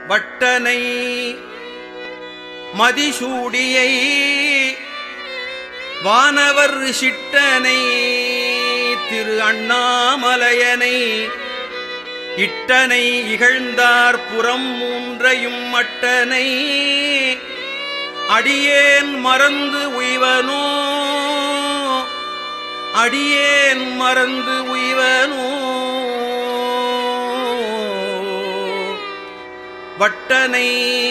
வட்டனை மதிசூடியை வானவர் சிட்டனை திரு அண்ணாமலையனை இட்டனை இகழ்ந்தார் புறம் மூன்றையும் மட்டனை அடியேன் மறந்து உய்வனோ அடியேன் மறந்து உய்வனோ வட்டனை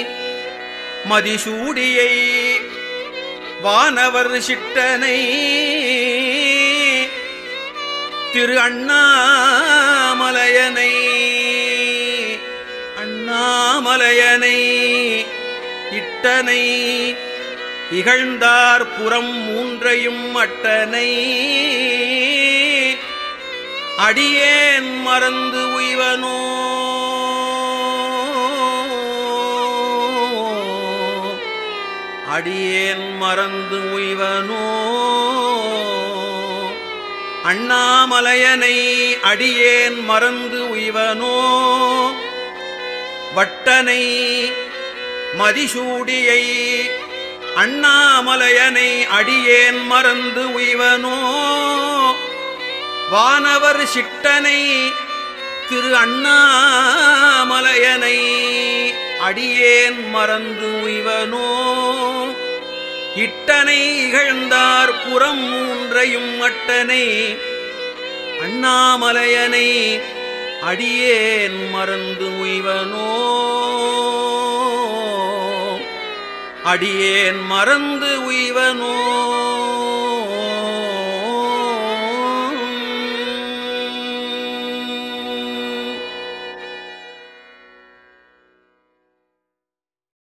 மதிசூடியை வானவர் சிட்டனை திரு அண்ணாமலையனை அண்ணாமலையனை இட்டனை இகழ்ந்தார் புறம் மூன்றையும் அட்டனை அடியேன் மறந்து உய்வனோ அடியேன் மறந்து உய்வனோ அண்ணாமலையனை அடியேன் மறந்து உய்வனோ வட்டனை மதிசூடியை அண்ணாமலையனை அடியேன் மறந்து உய்வனோ வானவர் சிட்டனை திரு அண்ணாமலையனை அடியேன் மறந்து உய்வனோ இட்டனை இகழ்ந்தார் புறம் மூன்றையும் அட்டனை அண்ணாமலையனை அடியேன் மறந்து உய்வனோ அடியேன் மறந்து உய்வனோ